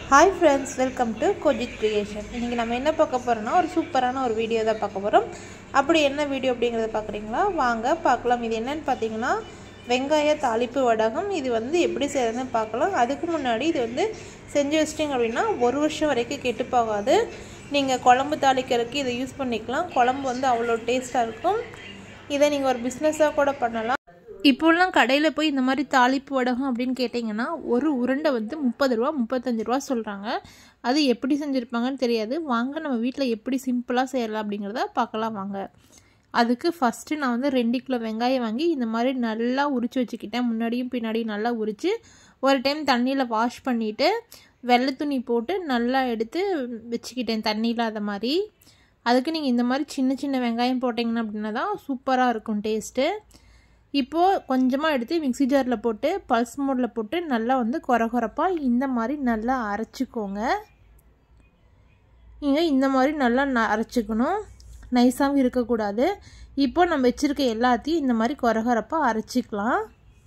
hi friends welcome to Kojith creation இன்றைக்கி நம்ம என்ன பார்க்க போகிறோம்னா ஒரு சூப்பரான ஒரு வீடியோ தான் பார்க்க போகிறோம் அப்படி என்ன வீடியோ அப்படிங்கிறத பார்க்குறீங்களா வாங்க பார்க்கலாம் இது என்னன்னு பார்த்தீங்கன்னா வெங்காய தாளிப்பு வடகம் இது வந்து எப்படி செய்யறதுன்னு பார்க்கலாம் அதுக்கு முன்னாடி இது வந்து செஞ்சு வச்சிட்டிங்க அப்படின்னா ஒரு வருஷம் வரைக்கும் கெட்டு போகாது நீங்கள் குழம்பு தாளிக்கிறதுக்கு இதை யூஸ் பண்ணிக்கலாம் குழம்பு வந்து அவ்வளோ டேஸ்ட்டாக இருக்கும் இதை நீங்கள் ஒரு பிஸ்னஸாக கூட பண்ணலாம் இப்போல்லாம் கடையில் போய் இந்த மாதிரி தாளிப்பு வடகம் அப்படின்னு கேட்டிங்கன்னா ஒரு உருண்டை வந்து முப்பது ரூபா முப்பத்தஞ்சு ரூபா சொல்கிறாங்க அது எப்படி செஞ்சுருப்பாங்கன்னு தெரியாது வாங்க நம்ம வீட்டில் எப்படி சிம்பிளாக செய்யலாம் அப்படிங்கிறத பார்க்கலாம் வாங்க அதுக்கு ஃபஸ்ட்டு நான் வந்து ரெண்டு கிலோ வெங்காயம் வாங்கி இந்த மாதிரி நல்லா உரித்து வச்சுக்கிட்டேன் முன்னாடியும் பின்னாடியும் நல்லா உரித்து ஒரு டைம் தண்ணியில் வாஷ் பண்ணிவிட்டு வெள்ளை துணி போட்டு நல்லா எடுத்து வச்சுக்கிட்டேன் தண்ணியில் அதை மாதிரி அதுக்கு நீங்கள் இந்த மாதிரி சின்ன சின்ன வெங்காயம் போட்டிங்கன்னா அப்படின்னா தான் சூப்பராக இருக்கும் டேஸ்ட்டு இப்போது கொஞ்சமாக எடுத்து மிக்ஸி ஜாரில் போட்டு பல்ஸ் மோடில் போட்டு நல்லா வந்து குறை குறைப்பாக இந்த மாதிரி நல்லா அரைச்சிக்கோங்க நீங்கள் இந்த மாதிரி நல்லா ந அரைச்சிக்கணும் நைஸாகவும் இருக்கக்கூடாது இப்போ நம்ம வச்சுருக்க எல்லாத்தையும் இந்த மாதிரி குறை குறைப்பாக அரைச்சிக்கலாம்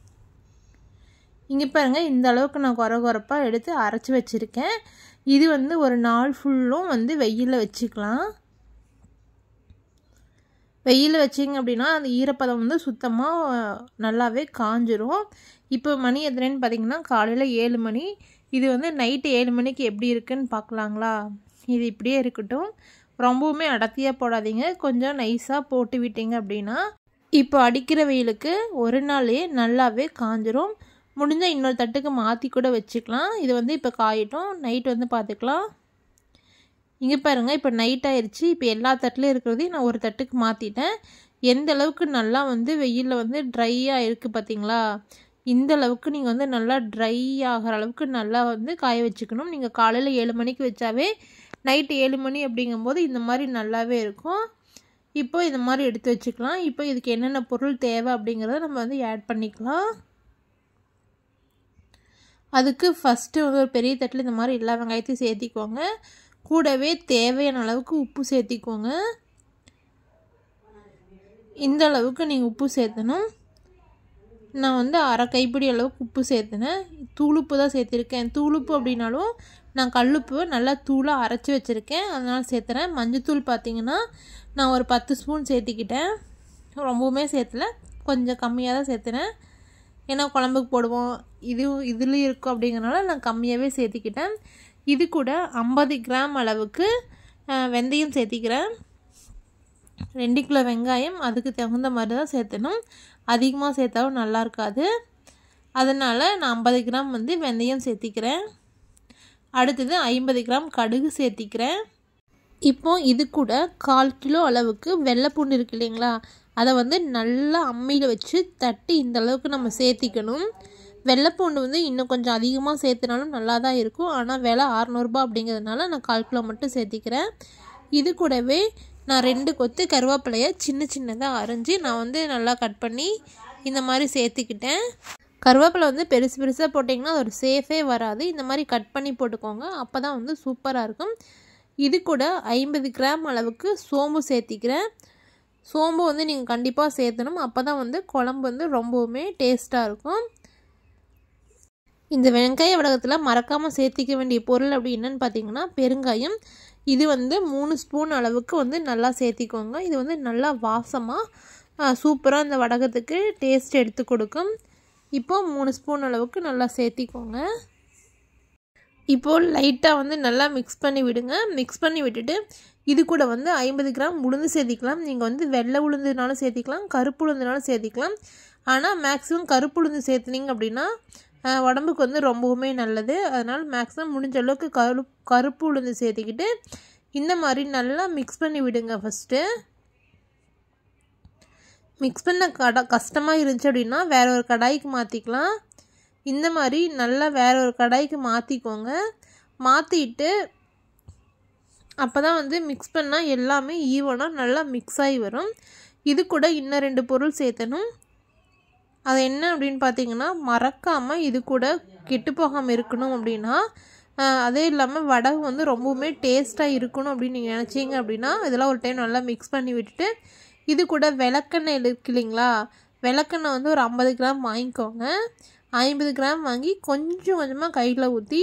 இங்கே பாருங்கள் இந்த அளவுக்கு நான் குறை குறைப்பாக எடுத்து அரைச்சி வச்சுருக்கேன் இது வந்து ஒரு நாள் ஃபுல்லும் வந்து வெயிலில் வச்சுக்கலாம் வெயில் வச்சிங்க அப்படின்னா அந்த ஈரப்பதம் வந்து சுத்தமாக நல்லாவே காஞ்சிரும் இப்போ மணி எத்தனைன்னு பார்த்தீங்கன்னா காலையில் ஏழு மணி இது வந்து நைட்டு ஏழு மணிக்கு எப்படி இருக்குன்னு பார்க்கலாங்களா இது இப்படியே இருக்கட்டும் ரொம்பவுமே அடர்த்தியாக போடாதீங்க கொஞ்சம் நைஸாக போட்டு விட்டீங்க அப்படின்னா இப்போ அடிக்கிற வெயிலுக்கு ஒரு நாளே நல்லாவே காஞ்சிரும் முடிஞ்சால் இன்னொரு தட்டுக்கு மாற்றி கூட வச்சுக்கலாம் இது வந்து இப்போ காயட்டும் நைட் வந்து பார்த்துக்கலாம் இங்கே பாருங்கள் இப்போ நைட் ஆயிடுச்சு இப்போ எல்லா தட்டுலையும் இருக்கிறதையும் நான் ஒரு தட்டுக்கு மாற்றிட்டேன் எந்த அளவுக்கு நல்லா வந்து வெயிலில் வந்து ட்ரையாக இருக்குது பார்த்தீங்களா இந்த அளவுக்கு நீங்கள் வந்து நல்லா ட்ரை ஆகிற அளவுக்கு நல்லா வந்து காய வச்சுக்கணும் நீங்கள் காலையில் ஏழு மணிக்கு வச்சாவே நைட்டு ஏழு மணி அப்படிங்கும்போது இந்த மாதிரி நல்லாவே இருக்கும் இப்போ இந்த மாதிரி எடுத்து வச்சுக்கலாம் இப்போ இதுக்கு என்னென்ன பொருள் தேவை அப்படிங்கிறத நம்ம வந்து ஆட் பண்ணிக்கலாம் அதுக்கு ஃபஸ்ட்டு வந்து ஒரு பெரிய தட்டில் இந்த மாதிரி எல்லா வெங்காயத்தையும் சேர்த்திக்கோங்க கூடவே தேவையான அளவுக்கு உப்பு சேர்த்திக்கோங்க இந்த அளவுக்கு நீங்கள் உப்பு சேர்த்தணும் நான் வந்து அரை கைப்பிடி அளவுக்கு உப்பு சேர்த்துனேன் தூளுப்பு தான் சேர்த்துருக்கேன் தூளுப்பு அப்படின்னாலும் நான் கல்லுப்பு நல்லா தூளாக அரைச்சி வச்சுருக்கேன் அதனால் சேர்த்துறேன் மஞ்சத்தூள் பார்த்திங்கன்னா நான் ஒரு பத்து ஸ்பூன் சேர்த்திக்கிட்டேன் ரொம்பவுமே சேர்த்தல கொஞ்சம் கம்மியாக தான் சேர்த்துனேன் ஏன்னா குழம்புக்கு போடுவோம் இது இதுலேயும் இருக்கும் அப்படிங்கிறனால நான் கம்மியாகவே சேர்த்திக்கிட்டேன் இது கூட ஐம்பது கிராம் அளவுக்கு வெந்தயம் சேர்த்திக்கிறேன் ரெண்டு கிலோ வெங்காயம் அதுக்கு தகுந்த மாதிரி தான் சேர்த்தணும் அதிகமாக சேர்த்தாலும் நல்லா இருக்காது அதனால் நான் ஐம்பது கிராம் வந்து வெந்தயம் சேர்த்திக்கிறேன் அடுத்தது ஐம்பது கிராம் கடுகு சேர்த்திக்கிறேன் இப்போ இது கூட கால் கிலோ அளவுக்கு வெள்ளைப்பூண்டு இருக்கு இல்லைங்களா அதை வந்து நல்லா அம்மியில் வச்சு தட்டி இந்த அளவுக்கு நம்ம சேர்த்திக்கணும் வெள்ளைப்பூண்டு வந்து இன்னும் கொஞ்சம் அதிகமாக சேர்த்துனாலும் நல்லா தான் இருக்கும் ஆனால் விலை அறநூறுபா அப்படிங்கிறதுனால நான் கால் கிலோ மட்டும் சேர்த்திக்கிறேன் இது கூடவே நான் ரெண்டு கொத்து கருவேப்பிலையை சின்ன சின்னதாக அரைஞ்சி நான் வந்து நல்லா கட் பண்ணி இந்த மாதிரி சேர்த்துக்கிட்டேன் கருவேப்பிலை வந்து பெருசு பெருசாக போட்டிங்கன்னா அது ஒரு சேஃபே வராது இந்த மாதிரி கட் பண்ணி போட்டுக்கோங்க அப்போ தான் வந்து சூப்பராக இருக்கும் இது கூட ஐம்பது கிராம் அளவுக்கு சோம்பு சேர்த்திக்கிறேன் சோம்பு வந்து நீங்கள் கண்டிப்பாக சேர்த்தணும் அப்போ தான் வந்து குழம்பு வந்து ரொம்பவுமே டேஸ்ட்டாக இருக்கும் இந்த வெங்காய வடகத்தில் மறக்காமல் சேர்த்திக்க வேண்டிய பொருள் அப்படி என்னன்னு பார்த்தீங்கன்னா பெருங்காயம் இது வந்து மூணு ஸ்பூன் அளவுக்கு வந்து நல்லா சேர்த்திக்கோங்க இது வந்து நல்லா வாசமாக சூப்பராக இந்த வடகத்துக்கு டேஸ்ட் எடுத்து கொடுக்கும் இப்போது மூணு ஸ்பூன் அளவுக்கு நல்லா சேர்த்திக்கோங்க இப்போது லைட்டாக வந்து நல்லா மிக்ஸ் பண்ணி விடுங்க மிக்ஸ் பண்ணி விட்டுட்டு இது கூட வந்து ஐம்பது கிராம் உளுந்து சேர்த்திக்கலாம் நீங்கள் வந்து வெள்ளை உளுந்துனாலும் சேர்த்திக்கலாம் கருப்பு உளுந்துனாலும் சேர்த்திக்கலாம் ஆனால் மேக்ஸிமம் கருப்பு உளுந்து சேர்த்துனீங்க அப்படின்னா உடம்புக்கு வந்து ரொம்பவுமே நல்லது அதனால் மேக்ஸிமம் முடிஞ்ச அளவுக்கு கரு கருப்பு உளுந்து சேர்த்துக்கிட்டு இந்த மாதிரி நல்லா மிக்ஸ் பண்ணி விடுங்க ஃபஸ்ட்டு மிக்ஸ் பண்ண கடை கஷ்டமாக இருந்துச்சு அப்படின்னா வேற ஒரு கடாய்க்கு மாற்றிக்கலாம் இந்த மாதிரி நல்லா வேற ஒரு கடாய்க்கு மாற்றிக்கோங்க மாற்றிட்டு அப்போ தான் வந்து மிக்ஸ் பண்ணால் எல்லாமே ஈவனாக நல்லா மிக்ஸ் ஆகி வரும் இது கூட இன்னும் ரெண்டு பொருள் சேர்த்தணும் அது என்ன அப்படின்னு பார்த்தீங்கன்னா மறக்காமல் இது கூட கெட்டு போகாமல் இருக்கணும் அப்படின்னா அதே இல்லாமல் வடகு வந்து ரொம்பவுமே டேஸ்ட்டாக இருக்கணும் அப்படின்னு நீங்கள் நினச்சிங்க அப்படின்னா இதெல்லாம் ஒரு டைம் நல்லா மிக்ஸ் பண்ணி விட்டுட்டு இது கூட விளக்கெண்ணெய் இருக்கு இல்லைங்களா விளக்கெண்ணெய் வந்து ஒரு ஐம்பது கிராம் வாங்கிக்கோங்க ஐம்பது கிராம் வாங்கி கொஞ்சம் கொஞ்சமாக கையில் ஊற்றி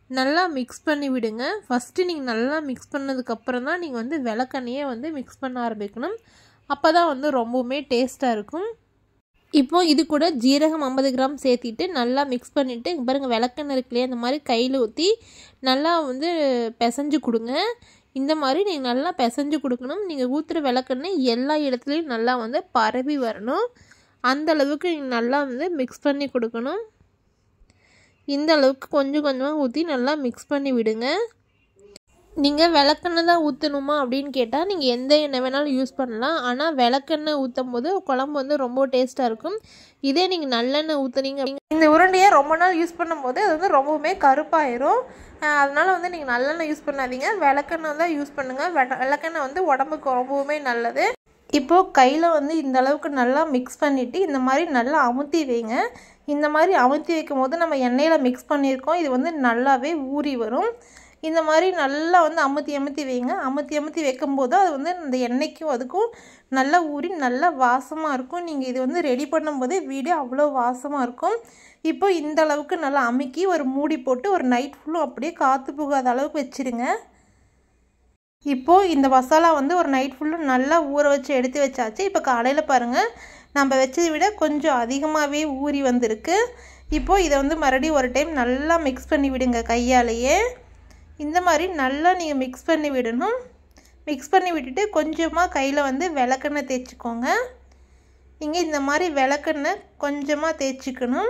நல்லா மிக்ஸ் பண்ணி விடுங்க ஃபஸ்ட்டு நீங்கள் நல்லா மிக்ஸ் பண்ணதுக்கப்புறம் தான் நீங்கள் வந்து விளக்கெண்ணையே வந்து மிக்ஸ் பண்ண ஆரம்பிக்கணும் அப்போ தான் வந்து ரொம்பவுமே டேஸ்ட்டாக இருக்கும் இப்போ இது கூட ஜீரகம் ஐம்பது கிராம் சேர்த்திட்டு நல்லா மிக்ஸ் பண்ணிவிட்டு பாருங்கள் விளக்கெண்ணெய் இருக்குல்லையே அந்த மாதிரி கையில் ஊற்றி நல்லா வந்து பிசைஞ்சு கொடுங்க இந்த மாதிரி நீங்கள் நல்லா பிசைஞ்சு கொடுக்கணும் நீங்கள் ஊற்றுற விளக்கெண்ணெய் எல்லா இடத்துலையும் நல்லா வந்து பரவி வரணும் அந்த அளவுக்கு நீங்கள் நல்லா வந்து மிக்ஸ் பண்ணி கொடுக்கணும் இந்த அளவுக்கு கொஞ்சம் கொஞ்சமாக ஊற்றி நல்லா மிக்ஸ் பண்ணி விடுங்க நீங்கள் விளக்கெண்ணெய் தான் ஊற்றணுமா அப்படின்னு கேட்டால் நீங்கள் எந்த எண்ணெய் வேணாலும் யூஸ் பண்ணலாம் ஆனால் விளக்கெண்ணெய் ஊற்றும் போது குழம்பு வந்து ரொம்ப டேஸ்ட்டாக இருக்கும் இதே நீங்கள் நல்லெண்ணெய் ஊற்றுனீங்க இந்த உருண்டையை ரொம்ப நாள் யூஸ் பண்ணும்போது அது வந்து ரொம்பவுமே கருப்பாயிரும் அதனால் வந்து நீங்கள் நல்லெண்ணெய் யூஸ் பண்ணாதீங்க விளக்கெண்ணெய் தான் யூஸ் பண்ணுங்கள் விளக்கெண்ணெய் வந்து உடம்புக்கு ரொம்பவுமே நல்லது இப்போது கையில் வந்து இந்த அளவுக்கு நல்லா மிக்ஸ் பண்ணிவிட்டு இந்த மாதிரி நல்லா அமுத்தி வைங்க இந்த மாதிரி அமுத்தி வைக்கும் போது நம்ம எண்ணெயில் மிக்ஸ் பண்ணியிருக்கோம் இது வந்து நல்லாவே ஊறி வரும் இந்த மாதிரி நல்லா வந்து அமுத்தி அமுத்தி வைங்க அமுத்தி அமுத்தி வைக்கும்போது அது வந்து இந்த எண்ணெய்க்கும் அதுக்கும் நல்லா ஊறி நல்லா வாசமாக இருக்கும் நீங்கள் இது வந்து ரெடி பண்ணும்போதே வீடு அவ்வளோ வாசமாக இருக்கும் இப்போ இந்த அளவுக்கு நல்லா அமுக்கி ஒரு மூடி போட்டு ஒரு நைட் ஃபுல்லும் அப்படியே காற்று போகாத அளவுக்கு வச்சுருங்க இப்போது இந்த மசாலா வந்து ஒரு நைட் ஃபுல்லும் நல்லா ஊற வச்சு எடுத்து வச்சாச்சு இப்போ காலையில் பாருங்கள் நம்ம வச்சதை விட கொஞ்சம் அதிகமாகவே ஊறி வந்திருக்கு இப்போது இதை வந்து மறுபடியும் ஒரு டைம் நல்லா மிக்ஸ் பண்ணி விடுங்க கையாலேயே இந்த மாதிரி நல்லா நீங்கள் மிக்ஸ் பண்ணி விடணும் மிக்ஸ் பண்ணி விட்டுட்டு கொஞ்சமாக கையில் வந்து விளக்கெண்ணெய் தேய்ச்சிக்கோங்க நீங்கள் இந்த மாதிரி விளக்கெண்ணெய் கொஞ்சமாக தேய்ச்சிக்கணும்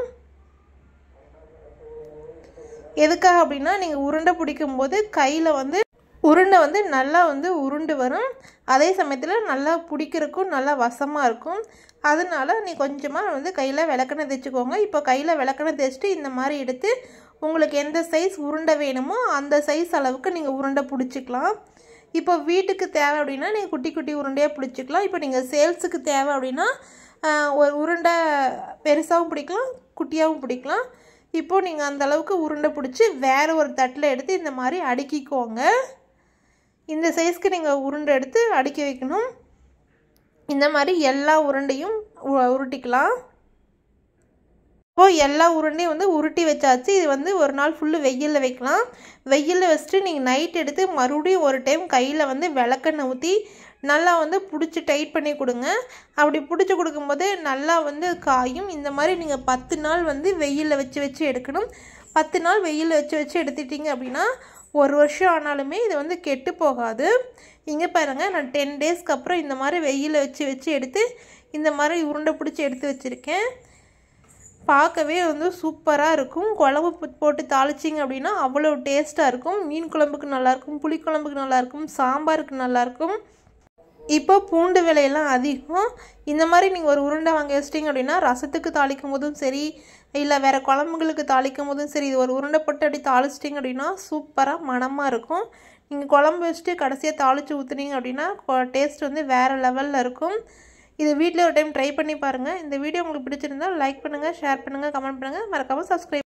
எதுக்காக அப்படின்னா நீங்கள் உருண்டை பிடிக்கும் போது கையில் வந்து உருண்டை வந்து நல்லா வந்து உருண்டு வரும் அதே சமயத்தில் நல்லா பிடிக்கிறதுக்கும் நல்லா வசமாக இருக்கும் அதனால நீ கொஞ்சமாக வந்து கையில் விளக்கெண்ணெய் தேய்ச்சிக்கோங்க இப்போ கையில் விளக்கெண்ணெய் தேய்ச்சிட்டு இந்த மாதிரி எடுத்து உங்களுக்கு எந்த சைஸ் உருண்டை வேணுமோ அந்த சைஸ் அளவுக்கு நீங்கள் உருண்டை பிடிச்சிக்கலாம் இப்போ வீட்டுக்கு தேவை அப்படின்னா நீங்கள் குட்டி குட்டி உருண்டையாக பிடிச்சிக்கலாம் இப்போ நீங்கள் சேல்ஸுக்கு தேவை அப்படின்னா ஒரு உருண்டை பெருசாகவும் பிடிக்கலாம் குட்டியாகவும் பிடிக்கலாம் இப்போது நீங்கள் அந்த அளவுக்கு உருண்டை பிடிச்சி வேறு ஒரு தட்டில் எடுத்து இந்த மாதிரி அடுக்கிக்கோங்க இந்த சைஸ்க்கு நீங்கள் உருண்டை எடுத்து அடுக்கி வைக்கணும் இந்த மாதிரி எல்லா உருண்டையும் உருட்டிக்கலாம் இப்போது எல்லா உருண்டையும் வந்து உருட்டி வச்சாச்சு இது வந்து ஒரு நாள் ஃபுல்லு வெயிலில் வைக்கலாம் வெயிலில் வச்சுட்டு நீங்கள் நைட் எடுத்து மறுபடியும் ஒரு டைம் கையில் வந்து விளக்கெண்ணெய் ஊற்றி நல்லா வந்து பிடிச்சி டைட் பண்ணி கொடுங்க அப்படி பிடிச்சி கொடுக்கும்போது நல்லா வந்து காயும் இந்த மாதிரி நீங்கள் பத்து நாள் வந்து வெயிலில் வச்சு வச்சு எடுக்கணும் பத்து நாள் வெயிலில் வச்சு வச்சு எடுத்துட்டிங்க அப்படின்னா ஒரு வருஷம் ஆனாலுமே இது வந்து கெட்டு போகாது இங்கே பாருங்கள் நான் டென் டேஸ்க்கு அப்புறம் இந்த மாதிரி வெயிலில் வச்சு வச்சு எடுத்து இந்த மாதிரி உருண்டை பிடிச்சி எடுத்து வச்சுருக்கேன் பார்க்கவே வந்து சூப்பராக இருக்கும் குழம்பு போட்டு தாளிச்சிங்க அப்படின்னா அவ்வளோ டேஸ்ட்டாக இருக்கும் மீன் குழம்புக்கு நல்லாயிருக்கும் புளிக்குழம்புக்கு நல்லாயிருக்கும் சாம்பாருக்கு நல்லாயிருக்கும் இப்போ பூண்டு விலையெல்லாம் அதிகம் இந்த மாதிரி நீங்கள் ஒரு உருண்டை வாங்கி வச்சிட்டிங்க அப்படின்னா ரசத்துக்கு தாளிக்கும் போதும் சரி இல்லை வேறு குழம்புகளுக்கு தாளிக்கும் போதும் சரி இது ஒரு உருண்டை போட்டு அப்படி தாளிச்சிட்டிங்க அப்படின்னா சூப்பராக மணமாக இருக்கும் நீங்கள் குழம்பு வச்சுட்டு கடைசியாக தாளித்து ஊற்றுனீங்க அப்படின்னா டேஸ்ட் வந்து வேறு லெவலில் இருக்கும் இது வீட்டில் ஒரு டைம் ட்ரை பண்ணி பாருங்கள் இந்த வீடியோ உங்களுக்கு பிடிச்சிருந்தால் லைக் பண்ணுங்கள் ஷேர் பண்ணுங்கள் கமெண்ட் பண்ணுங்கள் மறக்காமல் சப்ஸ்கிரைப்